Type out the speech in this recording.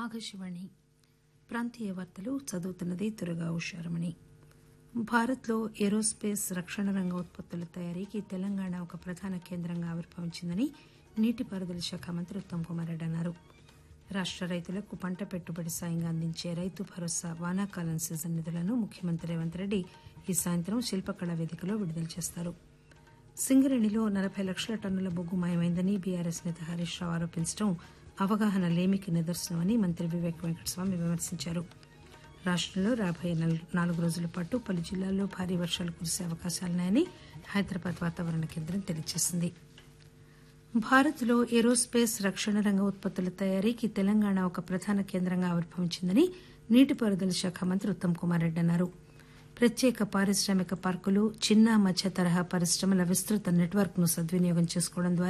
ఆకాశవాణి ప్రాంతీయ వార్తలు చదువుతున్నది దుర్గా ఉషారమణి భారత్లో ఏరోస్పేస్ రక్షణ రంగ ఉత్పత్తుల తయారీకి తెలంగాణ ఒక ప్రధాన కేంద్రంగా ఆవిర్భవించిందని నీటిపారుదల శాఖ మంత్రి ఉత్తమ్ కుమార్ రెడ్డి అన్నారు రాష్ట రైతులకు పంట పెట్టుబడి సాయంగా అందించే రైతు భరోసా వానాకాలం సీజన్ నిధులను ముఖ్యమంత్రి రేవంత్ రెడ్డి ఈ సాయంత్రం శిల్పకళా వేదికలో విడుదల చేస్తారు సింగరేణిలో నలబై లక్షల టన్నుల బొగ్గు మాయమైందని బీఆర్ఎస్ నేత హరీష్ రావు ఆరోపించడం అవగాహన లేమికి నిదర్శనమని మంత్రి వివేక్ వెంకటస్వామి విమర్శించారు రాష్టంలో రాబోయే నాలుగు రోజుల పాటు పలు జిల్లాల్లో భారీ వర్షాలు కురిసే అవకాశాలున్నాయని హైదరాబాద్ వాతావరణ కేంద్రం తెలియజేసింది భారత్లో ఏరోస్పేస్ రక్షణ రంగ ఉత్పత్తుల తయారీకి తెలంగాణ ఒక ప్రధాన కేంద్రంగా ఆవిర్భవించిందని నీటిపారుదల శాఖ మంత్రి ఉత్తమ్ కుమార్ రెడ్డి అన్నారు ప్రత్యేక పారిశ్రామిక పార్కులు చిన్న మధ్య తరహా పరిశ్రమల విస్తృత నెట్వర్క్ ను సద్వినియోగం చేసుకోవడం ద్వారా